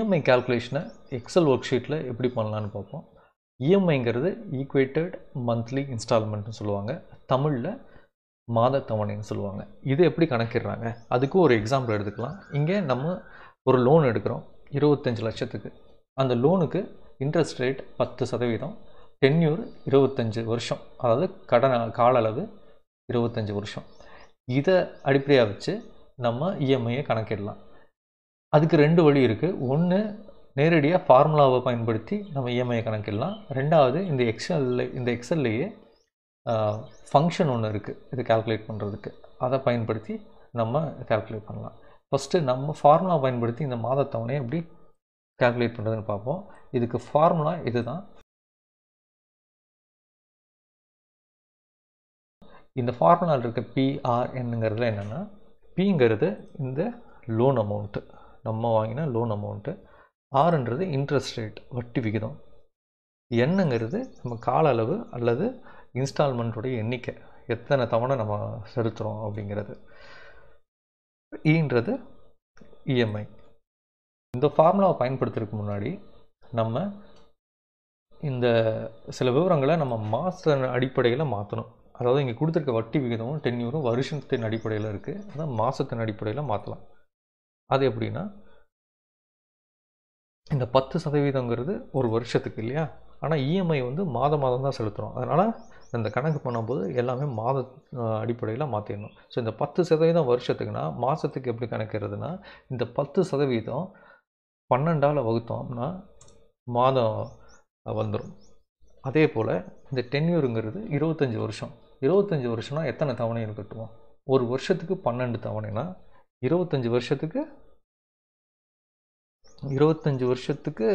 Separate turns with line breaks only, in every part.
EMI கால்குலேஷனை XL work ஷீட்டில் எப்படி பண்ணலான்னு பார்ப்போம் இஎம்ஐங்கிறது ஈக்குவேட்டட் மந்த்லி இன்ஸ்டால்மெண்ட்னு சொல்லுவாங்க தமிழில் மாத தவணைன்னு சொல்லுவாங்க இது எப்படி கணக்கிடுறாங்க அதுக்கு ஒரு எக்ஸாம்பிள் எடுத்துக்கலாம் இங்கே நம்ம ஒரு லோன் எடுக்கிறோம் இருபத்தஞ்சு லட்சத்துக்கு அந்த லோனுக்கு இன்ட்ரெஸ்ட் ரேட் பத்து சதவீதம் டென்யூர் இருபத்தஞ்சு வருஷம் அதாவது கடன் கால அளவு இருபத்தஞ்சு வருஷம் இதை அடிப்படையாக வச்சு நம்ம இஎம்ஐயை கணக்கிடலாம் அதுக்கு ரெண்டு வழி இருக்குது ஒன்று நேரடியாக ஃபார்முலாவை பயன்படுத்தி நம்ம இஎம்ஐயை கணக்கிடலாம் ரெண்டாவது இந்த எக்ஸலில் இந்த எக்ஸல்லையே ஃபங்க்ஷன் ஒன்று இருக்குது இது கால்குலேட் பண்ணுறதுக்கு அதை பயன்படுத்தி நம்ம கால்குலேட் பண்ணலாம் ஃபஸ்ட்டு நம்ம ஃபார்முலா பயன்படுத்தி இந்த மாதத்தவணையை எப்படி கால்குலேட் பண்ணுறதுன்னு பார்ப்போம் இதுக்கு ஃபார்முலா இதுதான் இந்த ஃபார்முலாவில் இருக்க பிஆர்என்னுங்கிறதுல என்னென்னா பிங்கிறது இந்த லோன் அமௌண்ட்டு நம்ம வாங்கின லோன் அமௌண்ட்டு ஆறுன்றது இன்ட்ரெஸ்ட் ரேட் வட்டி விகிதம் என்னங்கிறது நம்ம கால அளவு அல்லது இன்ஸ்டால்மெண்ட்டுடைய எண்ணிக்கை எத்தனை தவணை நம்ம செலுத்துகிறோம் அப்படிங்கிறது ஈன்றது இஎம்ஐ இந்த ஃபார்முலாவை பயன்படுத்துறதுக்கு முன்னாடி நம்ம இந்த சில விவரங்களை நம்ம மாத அடிப்படையில் மாற்றணும் அதாவது இங்கே கொடுத்துருக்க வட்டி விகிதமும் டென்யூரும் வருஷத்தின் அடிப்படையில் இருக்குது அதான் மாதத்தின் அடிப்படையில் மாற்றலாம் அது எப்படின்னா இந்த பத்து சதவீதங்கிறது ஒரு வருஷத்துக்கு இல்லையா ஆனால் இஎம்ஐ வந்து மாதம் மாதம் தான் செலுத்துகிறோம் அதனால் இந்த கணக்கு பண்ணும்போது எல்லாமே மாத அடிப்படையில் மாற்றிடணும் ஸோ இந்த பத்து சதவீதம் வருஷத்துக்குனா மாதத்துக்கு எப்படி கணக்கிறதுனா இந்த பத்து சதவீதம் பன்னெண்டால் வகுத்தோம்னா மாதம் வந்துடும் அதே போல் இந்த டென்யூருங்கிறது இருபத்தஞ்சி வருஷம் இருபத்தஞ்சி வருஷம்னா எத்தனை தவணைன்னு கட்டுவோம் ஒரு வருஷத்துக்கு பன்னெண்டு தவணைனா இருபத்தஞ்சி வருஷத்துக்கு இருபத்தஞ்சி வருஷத்துக்கு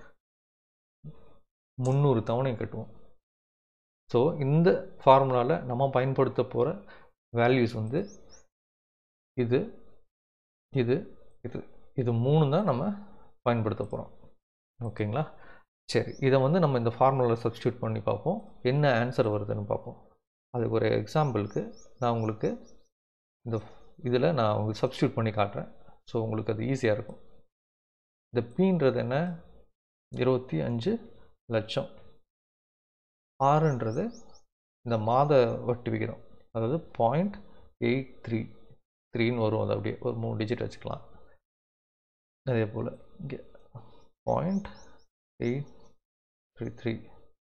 முந்நூறு தவணை கட்டுவோம் ஸோ இந்த ஃபார்முலாவில் நம்ம பயன்படுத்த போகிற வேல்யூஸ் வந்து இது இது இது இது மூணு தான் நம்ம பயன்படுத்த போகிறோம் ஓகேங்களா சரி இதை வந்து நம்ம இந்த ஃபார்முலாவில் சப்ஸ்டியூட் பண்ணி பார்ப்போம் என்ன ஆன்சர் வருதுன்னு பார்ப்போம் அதுக்கு ஒரு எக்ஸாம்பிளுக்கு நான் உங்களுக்கு இந்த இதில் நான் உங்களுக்கு சப்ஸ்டியூட் பண்ணி காட்டுறேன் ஸோ உங்களுக்கு அது ஈஸியாக இருக்கும் இந்த பீன்றது என்ன இருபத்தி அஞ்சு லட்சம் ஆறுன்றது இந்த மாத வட்டி விகிதம் அதாவது பாயிண்ட் எயிட் த்ரீ த்ரீன்னு வரும் அது அப்படியே ஒரு மூணு டிஜிட் வச்சுக்கலாம் அதே போல் இங்கே point eight three three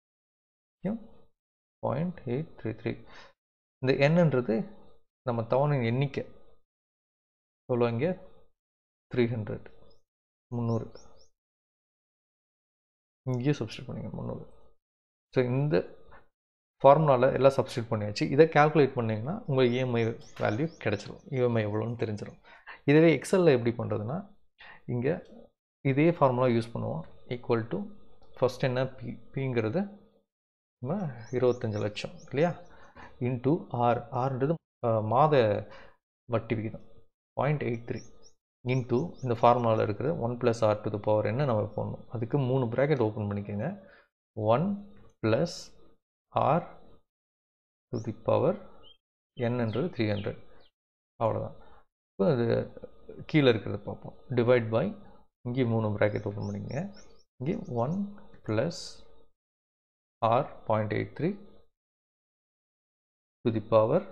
point eight three three இந்த எண்ணுன்றது நம்ம தவணையின் எண்ணிக்கை எவ்வளோ இங்கே த்ரீ ஹண்ட்ரட் முந்நூறு இங்கேயும் சப்ஸ்டியூட் பண்ணிங்க முந்நூறு ஸோ இந்த ஃபார்முலாவில் எல்லாம் சப்ஸ்டியூட் பண்ணியாச்சு இதை கால்குலேட் பண்ணிங்கன்னா உங்கள் இஎம்ஐ வேல்யூ கிடச்சிரும் இஎம்ஐ எவ்வளோன்னு தெரிஞ்சிடும் இதுவே எக்ஸலில் எப்படி பண்ணுறதுன்னா இங்கே இதே ஃபார்முலா யூஸ் பண்ணுவோம் ஈக்குவல் டு ஃபஸ்ட் என்ன பி பிங்கிறது நம்ம இருபத்தஞ்சி லட்சம் இல்லையா இன்ட்டு ஆர் ஆர்ன்றது மாத வட்டி விகிதம் பாயிண்ட் எயிட் த்ரீ இன்ட்டு இந்த ஃபார்முலாவில் இருக்கிற one plus R to the power என்ன நம்ம போடணும் அதுக்கு மூணு ப்ராக்கெட் ஓப்பன் பண்ணிக்கோங்க one plus R to the power என்னன்றது த்ரீ ஹண்ட்ரட் அவ்வளோதான் இப்போ அது கீழே இருக்கிறத பார்ப்போம் டிவைட் பை இங்கே மூணு ப்ராக்கெட் ஓப்பன் பண்ணிக்கங்க இங்கே one plus R point eight three to the power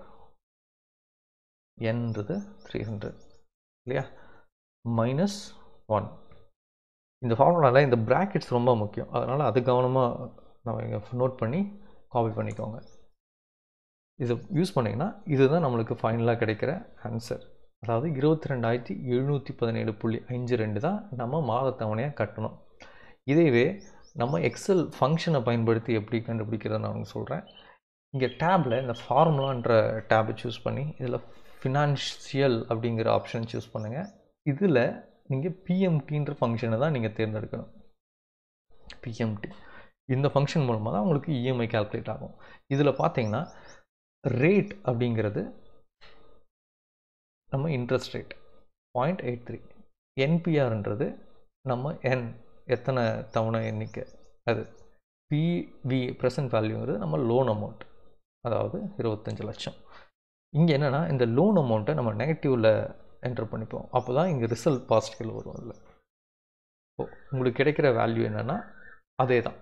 என்னது த்ரீ ஹண்ட்ரட் இல்லையா மைனஸ் ஒன் இந்த ஃபார்முலாவில் இந்த ப்ராக்கெட்ஸ் ரொம்ப முக்கியம் அதனால் அது கவனமாக நம்ம இங்கே நோட் பண்ணி காப்பி பண்ணிக்கோங்க இதை யூஸ் பண்ணிங்கன்னா இதுதான் நம்மளுக்கு ஃபைனலாக கிடைக்கிற ஆன்சர் அதாவது இருபத்தி ரெண்டாயிரத்தி எழுநூற்றி பதினேழு புள்ளி அஞ்சு ரெண்டு தான் நம்ம மாதத்தவணையாக கட்டணும் இதேவே நம்ம எக்ஸல் ஃபங்க்ஷனை பயன்படுத்தி எப்படி கண்டுபிடிக்கிறத நான் உங்களுக்கு சொல்கிறேன் இங்கே டேப்பில் இந்த ஃபார்முலான்ற டேபை சூஸ் பண்ணி இதில் ஃபினான்ஷியல் அப்படிங்கிற ஆப்ஷன் சூஸ் பண்ணுங்கள் இதில் நீங்கள் பிஎம்டின்ற ஃபங்க்ஷனை தான் நீங்கள் தேர்ந்தெடுக்கணும் பிஎம்டி இந்த ஃபங்க்ஷன் மூலமாக தான் உங்களுக்கு இஎம்ஐ கால்குலேட் ஆகும் இதில் பார்த்தீங்கன்னா ரேட் அப்படிங்கிறது நம்ம interest rate point eight three என்பிஆர்ன்றது நம்ம என் எத்தனை தவணை எண்ணிக்கை அது பிவி ப்ரெசன்ட் வேல்யூங்கிறது நம்ம லோன் அமௌண்ட் அதாவது இருபத்தஞ்சி லட்சம் இங்கே என்னென்னா இந்த லோன் அமௌண்ட்டை நம்ம நெகட்டிவில் என்டர் பண்ணிப்போம் அப்போ தான் இங்கே ரிசல்ட் பாசிட்டிவ் வரும் அதில் இப்போ உங்களுக்கு கிடைக்கிற வேல்யூ என்னென்னா அதே தான்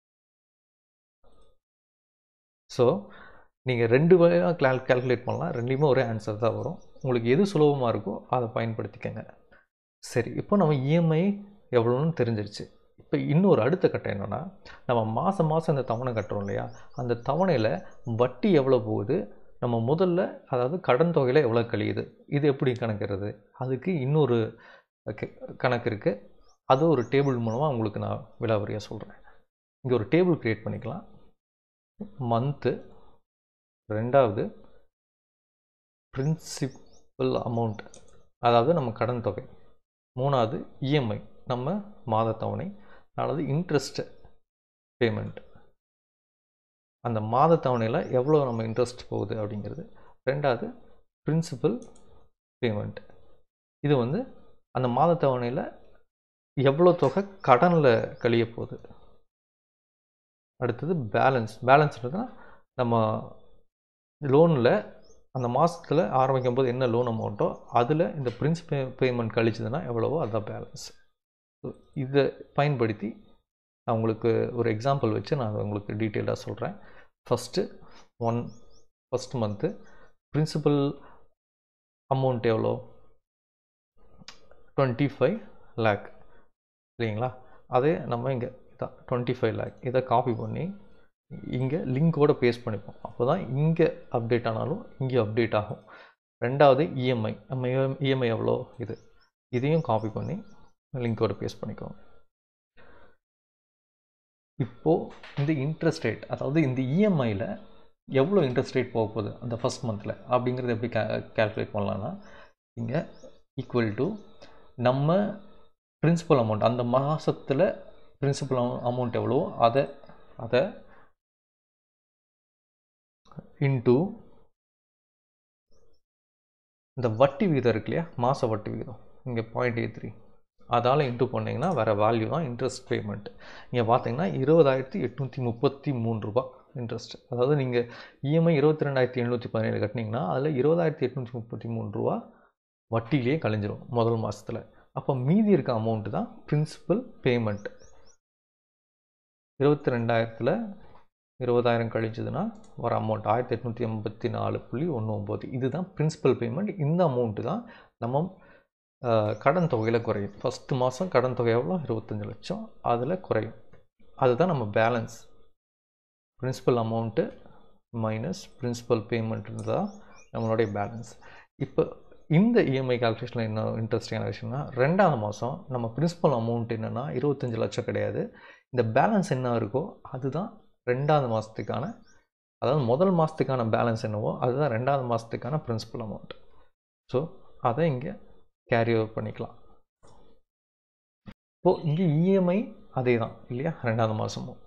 ஸோ நீங்கள் ரெண்டு வகையாக கிளால் கால்குலேட் பண்ணலாம் ரெண்டுலேயுமே ஒரே ஆன்சர் தான் வரும் உங்களுக்கு எது சுலபமாக இருக்கோ அதை பயன்படுத்திக்கங்க சரி இப்போ நம்ம இஎம்ஐ எவ்வளோன்னு தெரிஞ்சிருச்சு இப்போ இன்னொரு அடுத்த கட்டம் என்னென்னா நம்ம மாதம் மாதம் இந்த தவணை கட்டுறோம் இல்லையா அந்த தவணையில் வட்டி எவ்வளோ போகுது நம்ம முதல்ல அதாவது கடன் தொகையில் எவ்வளோ கழியுது இது எப்படி கணக்கிறது அதுக்கு இன்னொரு க- கணக்கு இருக்குது அது ஒரு டேபிள் மூலமாக உங்களுக்கு நான் விலாவரியாக சொல்கிறேன் இங்கே ஒரு டேபிள் க்ரியேட் பண்ணிக்கலாம் மந்த்து ரெண்டாவது பிரின்சிபல் அமௌண்ட் அதாவது நம்ம கடன் தொகை மூணாவது இஎம்ஐ நம்ம மாத தவணை நாலாவது இன்ட்ரெஸ்ட் பேமெண்ட் அந்த மாத தவணையில் எவ்வளோ நம்ம இன்ட்ரெஸ்ட் போகுது அப்படிங்கிறது ரெண்டாவது பிரின்சிபல் பேமெண்ட் இது வந்து அந்த மாத தவணையில் எவ்வளோ தொகை கடனில் கழிய போகுது அடுத்தது பேலன்ஸ் பேலன்ஸ்ன்றதுனா நம்ம லோனில் அந்த மாதத்தில் ஆரம்பிக்கும் போது என்ன லோன் அமௌண்ட்டோ அதில் இந்த பிரின்சிபல் பேமெண்ட் கழிச்சதுன்னா எவ்வளவோ அதுதான் பேலன்ஸ் இதை பயன்படுத்தி நான் உங்களுக்கு ஒரு எக்ஸாம்பிள் வச்சு நான் அதை உங்களுக்கு டீட்டெயிலாக சொல்கிறேன் first one first month principal amount எவ்வளோ டுவெண்ட்டி ஃபைவ் லேக் சரிங்களா அதே நம்ம இங்கே இதான் டுவெண்ட்டி ஃபைவ் லேக் இதை காப்பி பண்ணி இங்கே லிங்கோட பேஸ்ட் பண்ணிப்போம் அப்போ தான் இங்கே அப்டேட் ஆனாலும் இங்கே அப்டேட் ஆகும் ரெண்டாவது இஎம்ஐ நம்ம இஎம்ஐ எவ்வளோ இது இதையும் காப்பி பண்ணி லிங்கோட பேஸ்ட் பண்ணிக்கோங்க இப்போது இந்த இன்ட்ரெஸ்ட் ரேட் அதாவது இந்த இஎம்ஐயில் எவ்வளோ இன்ட்ரெஸ்ட் ரேட் போக போகுது அந்த ஃபஸ்ட் மந்தில் அப்படிங்கிறது எப்படி கே கேல்குலேட் பண்ணலான்னா இங்கே ஈக்குவல் டு நம்ம பிரின்சிபல் அமௌண்ட் அந்த மாதத்தில் பிரின்சிபல் அமௌண்ட் எவ்வளோ அதை அதை இன்ட்டு இந்த வட்டி விகிதம் இருக்கு இல்லையா மாத வட்டி விகிதம் இங்கே பாயிண்ட் எயிட் த்ரீ அதால் இன்ட்டு பண்ணிங்கன்னா வேறு வேல்யூ தான் இன்ட்ரெஸ்ட் பேமெண்ட் இங்கே பார்த்தீங்கன்னா இருபதாயிரத்தி எட்நூற்றி முப்பத்தி மூணு ரூபா இன்ட்ரெஸ்ட் அதாவது நீங்கள் இஎம்ஐ இருபத்தி ரெண்டாயிரத்தி எழுநூற்றி பதினேழு கட்டினீங்கன்னா அதில் இருபதாயிரத்தி எட்நூற்றி முப்பத்தி மூணு ரூபா வட்டியிலே கழிஞ்சிரும் முதல் மாதத்தில் அப்போ மீதி இருக்க அமௌண்ட்டு தான் பிரின்சிபல் பேமெண்ட் இருபத்தி ரெண்டாயிரத்தில் இருபதாயிரம் கழிச்சதுன்னா வர அமௌண்ட் ஆயிரத்தி எட்நூற்றி எண்பத்தி நாலு புள்ளி ஒன்று ஒம்பது இதுதான் பிரின்சிபல் பேமெண்ட் இந்த அமௌண்ட்டு தான் நம்ம அஹ், கடன் தொகையில் குறையும் ஃபஸ்ட்டு மாதம் கடன் தொகை எவ்வளோ இருபத்தஞ்சி லட்சம் அதில் குறையும் அதுதான் நம்ம balance principal amount minus principal payment தான் நம்மளுடைய பேலன்ஸ் இப்போ இந்த இஎம்ஐ கால்குலேஷனில் என்ன இன்ட்ரெஸ்டிங்கான விஷயம்னா ரெண்டாவது மாதம் நம்ம பிரின்சிபல் அமௌண்ட் என்னென்னா இருபத்தஞ்சி லட்சம் கிடையாது இந்த பேலன்ஸ் என்ன இருக்கோ அதுதான் ரெண்டாவது மாதத்துக்கான அதாவது முதல் மாதத்துக்கான பேலன்ஸ் என்னவோ அதுதான் ரெண்டாவது மாதத்துக்கான பிரின்சிபல் அமௌண்ட் ஸோ அதை இங்கே கேரி ஓவர் பண்ணிக்கலாம் இப்போது இங்கே இஎம்ஐ அதே தான் இல்லையா ரெண்டாவது மாதமும்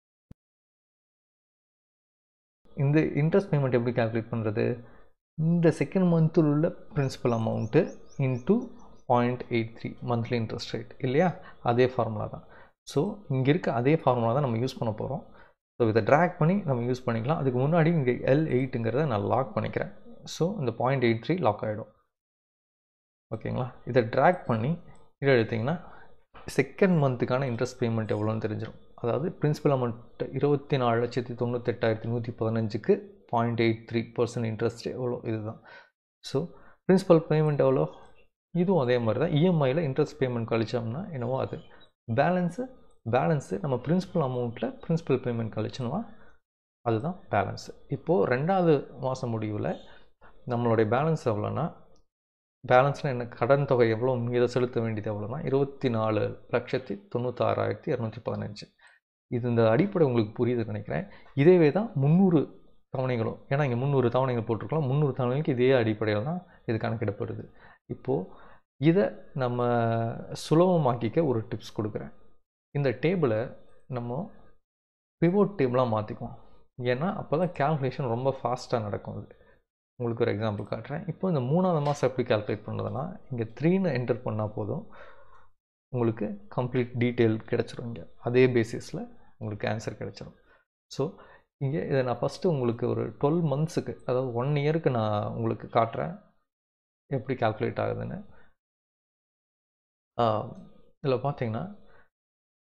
இந்த இன்ட்ரெஸ்ட் பேமெண்ட் எப்படி கால்குலேட் பண்ணுறது இந்த செகண்ட் மந்தில் உள்ள principal amount into point eight three monthly interest rate இல்லையா அதே ஃபார்முலா தான் ஸோ இங்கே இருக்க அதே ஃபார்முலா தான் நம்ம யூஸ் பண்ண போகிறோம் ஸோ இதை ட்ராக் பண்ணி நம்ம யூஸ் பண்ணிக்கலாம் அதுக்கு முன்னாடி இங்கே எல் எயிட்டுங்கிறத நான் லாக் பண்ணிக்கிறேன் ஸோ இந்த பாயிண்ட் எயிட் த்ரீ லாக் ஆகிடும் ஓகேங்களா இதை ட்ராக் பண்ணி இதை எடுத்திங்கன்னா செகண்ட் மந்த்துக்கான இன்ட்ரெஸ்ட் பேமெண்ட் எவ்வளோன்னு தெரிஞ்சிடும் அதாவது பிரின்சிபல் அமௌண்ட் இருபத்தி நாலு லட்சத்தி தொண்ணூத்தெட்டாயிரத்தி நூற்றி பதினஞ்சுக்கு point eight three percent interest எவ்வளோ இதுதான் ஸோ பிரின்சிபல் பேமெண்ட் எவ்வளோ இதுவும் அதே மாதிரி தான் இஎம்ஐயில் இன்ட்ரெஸ்ட் பேமெண்ட் கழிச்சோம்னா என்னவோ அது பேலன்ஸு பேலன்ஸு நம்ம பிரின்சிபல் அமௌண்ட்டில் பிரின்சிபல் பேமெண்ட் கழிச்சோம்னா அதுதான் பேலன்ஸு இப்போது ரெண்டாவது மாதம் முடிவில் நம்மளுடைய பேலன்ஸ் எவ்வளோன்னா பேலன்ஸ்னால் என்ன கடன் தொகை எவ்வளோ மீத செலுத்த வேண்டியது எவ்வளோனா இருபத்தி நாலு லட்சத்தி தொண்ணூத்தாறாயிரத்தி இரநூத்தி பதினஞ்சு இது இந்த அடிப்படை உங்களுக்கு புரியுதுன்னு நினைக்கிறேன் இதேவே தான் முந்நூறு தவணைகளும் ஏன்னா இங்கே முந்நூறு தவணைகள் போட்டிருக்கலாம் முந்நூறு தவணைகளுக்கு இதே அடிப்படையில் தான் இது கணக்கிடப்படுது இப்போது இதை நம்ம சுலபமாக்கிக்க ஒரு டிப்ஸ் கொடுக்குறேன் இந்த டேபிளை நம்ம பிவோட் டேபிளாக மாற்றிக்குவோம் ஏன்னா அப்போ தான் கேல்குலேஷன் ரொம்ப ஃபாஸ்ட்டாக நடக்கும் அது உங்களுக்கு ஒரு எக்ஸாம்பிள் காட்டுறேன் இப்போ இந்த மூணாவது மாதம் எப்படி கால்குலேட் பண்ணுறதுனா இங்கே த்ரீன்னு என்டர் பண்ணால் போதும் உங்களுக்கு கம்ப்ளீட் டீட்டெயில் கிடச்சிரும் இங்கே அதே பேசிஸில் உங்களுக்கு ஆன்சர் கிடச்சிரும் ஸோ இங்கே இதை நான் ஃபஸ்ட்டு உங்களுக்கு ஒரு டுவெல் மந்த்ஸுக்கு அதாவது ஒன் இயருக்கு நான் உங்களுக்கு காட்டுறேன் எப்படி கால்குலேட் ஆகுதுன்னு இதில் பார்த்தீங்கன்னா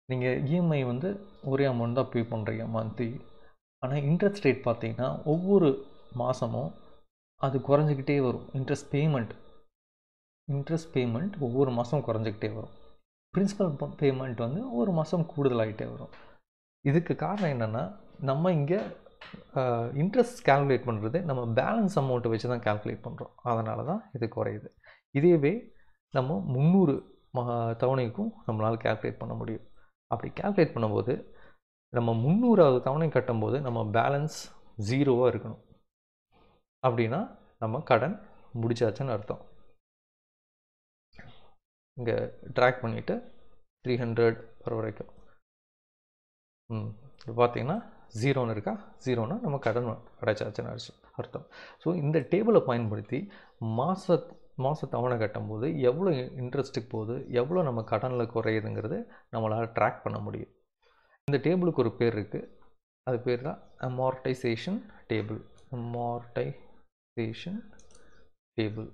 நீங்கள் இஎம்ஐ வந்து ஒரே அமௌண்ட் தான் பே பண்ணுறீங்க மந்த்லி ஆனால் இன்ட்ரெஸ்ட் ரேட் பார்த்தீங்கன்னா ஒவ்வொரு மாதமும் அது குறைஞ்சிக்கிட்டே வரும் இன்ட்ரெஸ்ட் பேமெண்ட் இன்ட்ரெஸ்ட் பேமெண்ட் ஒவ்வொரு மாதம் குறைஞ்சிக்கிட்டே வரும் பிரின்சிபல் பேமெண்ட் வந்து ஒரு மாதம் கூடுதலாகிட்டே வரும் இதுக்கு காரணம் என்னென்னா நம்ம இங்கே இன்ட்ரெஸ்ட் கால்குலேட் பண்ணுறது நம்ம பேலன்ஸ் அமௌண்ட்டை வச்சு தான் கால்குலேட் பண்ணுறோம் அதனால தான் இது குறையுது இதேவே நம்ம முந்நூறு தவணைக்கும் நம்மளால் கால்குலேட் பண்ண முடியும் அப்படி கால்குலேட் பண்ணும்போது நம்ம முந்நூறாவது தவணை கட்டும்போது நம்ம பேலன்ஸ் ஜீரோவாக இருக்கணும் அப்படின்னா நம்ம கடன் முடிச்சாச்சுன்னு அர்த்தம் இங்கே ட்ராக் பண்ணிவிட்டு த்ரீ ஹண்ட்ரட் வர வரைக்கும் ம் இப்போ பார்த்தீங்கன்னா ஜீரோன்னு இருக்கா ஜீரோனா நம்ம கடன் அடைச்சாச்சுன்னு அர்த்தம் அர்த்தம் ஸோ இந்த டேபிளை பயன்படுத்தி மாத மாத தவணை கட்டும்போது எவ்வளோ இன்ட்ரெஸ்ட்டுக்கு போகுது எவ்வளோ நம்ம கடனில் குறையுதுங்கிறது நம்மளால் ட்ராக் பண்ண முடியும் இந்த டேபிளுக்கு ஒரு பேர் இருக்குது அது பேர் தான் அமார்டைசேஷன் டேபிள் அமார்டைசேஷன் டேபிள்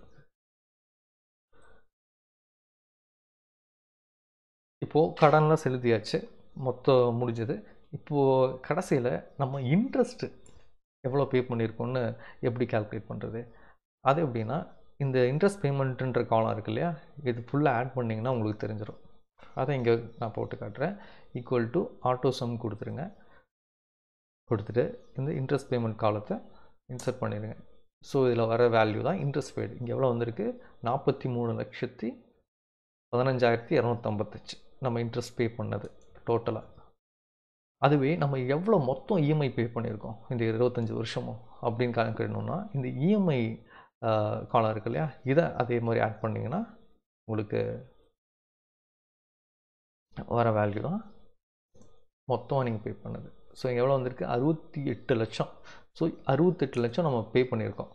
இப்போது கடன்லாம் செலுத்தியாச்சு மொத்தம் முடிஞ்சது இப்போது கடைசியில் நம்ம இன்ட்ரெஸ்ட்டு எவ்வளோ பே பண்ணியிருக்கோன்னு எப்படி கால்குலேட் பண்ணுறது அது எப்படின்னா இந்த இன்ட்ரெஸ்ட் பேமெண்ட்டுன்ற காலம் இருக்கு இல்லையா இது ஃபுல்லாக ஆட் பண்ணிங்கன்னா உங்களுக்கு தெரிஞ்சிடும் அதை இங்கே நான் போட்டு காட்டுறேன் ஈக்குவல் டு ஆட்டோ சம் கொடுத்துருங்க கொடுத்துட்டு இந்த இன்ட்ரெஸ்ட் பேமெண்ட் காலத்தை இன்சர்ட் பண்ணிடுங்க ஸோ இதில் வர வேல்யூ தான் இன்ட்ரெஸ்ட் பேடு இங்கே எவ்வளோ வந்திருக்கு நாற்பத்தி மூணு லட்சத்தி பதினஞ்சாயிரத்தி இரநூத்தம்பத்தஞ்சு நம்ம இன்ட்ரெஸ்ட் பே பண்ணது டோட்டலாக அதுவே நம்ம எவ்வளோ மொத்தம் இஎம்ஐ பே பண்ணியிருக்கோம் இந்த இருபத்தஞ்சி வருஷமும் அப்படின்னு கணக்கிடணும்னா இந்த இஎம்ஐ காலம் இருக்கு இல்லையா இதை அதே மாதிரி ஆட் பண்ணிங்கன்னா உங்களுக்கு வர வேல்யூ தான் மொத்தமாக நீங்கள் பே பண்ணது ஸோ இங்கே எவ்வளோ வந்திருக்கு அறுபத்தி எட்டு லட்சம் ஸோ அறுபத்தெட்டு லட்சம் நம்ம பே பண்ணியிருக்கோம்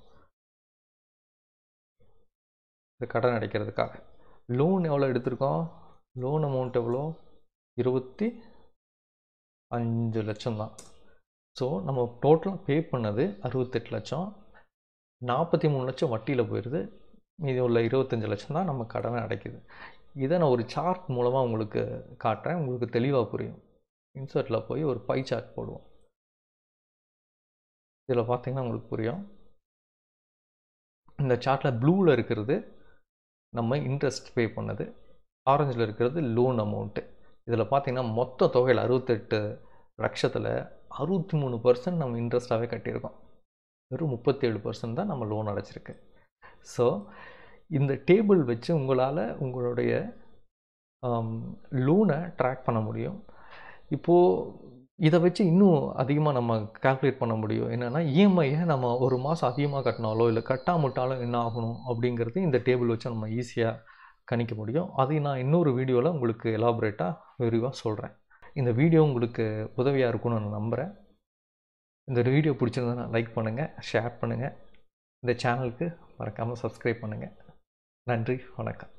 இந்த கடன் அடைக்கிறதுக்காக லோன் எவ்வளோ எடுத்திருக்கோம் லோன் அமௌண்ட் எவ்வளோ இருபத்தி அஞ்சு லட்சம் தான் ஸோ நம்ம டோட்டலாக பே பண்ணது அறுபத்தெட்டு லட்சம் நாற்பத்தி மூணு லட்சம் வட்டியில் போயிடுது மீதி உள்ள இருபத்தஞ்சி லட்சம் தான் நம்ம கடனை அடைக்குது இதை நான் ஒரு சார்ட் மூலமாக உங்களுக்கு காட்டுறேன் உங்களுக்கு தெளிவாக புரியும் இன்சர்ட்டில் போய் ஒரு பை சார்ட் போடுவோம் இதில் பார்த்தீங்கன்னா உங்களுக்கு புரியும் இந்த சார்ட்டில் ப்ளூவில் இருக்கிறது நம்ம இன்ட்ரெஸ்ட் பே பண்ணது ஆரஞ்சில் இருக்கிறது லோன் அமௌண்ட்டு இதில் பார்த்தீங்கன்னா மொத்த தொகையில் அறுபத்தெட்டு லட்சத்தில் அறுபத்தி மூணு பர்சன்ட் நம்ம இன்ட்ரெஸ்ட்டாகவே கட்டியிருக்கோம் வெறும் முப்பத்தேழு பர்சன்ட் தான் நம்ம லோன் அடைச்சிருக்கு ஸோ இந்த டேபிள் வச்சு உங்களால் உங்களுடைய லோனை ட்ராக் பண்ண முடியும் இப்போது இதை வச்சு இன்னும் அதிகமாக நம்ம கால்குலேட் பண்ண முடியும் என்னென்னா இஎம்ஐயை நம்ம ஒரு மாதம் அதிகமாக கட்டினாலோ இல்லை கட்டாமட்டாலும் என்ன ஆகணும் அப்படிங்கிறது இந்த டேபிள் வச்சு நம்ம ஈஸியாக கணிக்க முடியும் அதை நான் இன்னொரு வீடியோவில் உங்களுக்கு எலாபரேட்டாக விரிவாக சொல்கிறேன் இந்த வீடியோ உங்களுக்கு உதவியாக இருக்கும்னு நான் நம்புகிறேன் இந்த வீடியோ பிடிச்சிருந்தா லைக் பண்ணுங்கள் ஷேர் பண்ணுங்கள் இந்த சேனலுக்கு மறக்காமல் சப்ஸ்கிரைப் பண்ணுங்கள் நன்றி வணக்கம்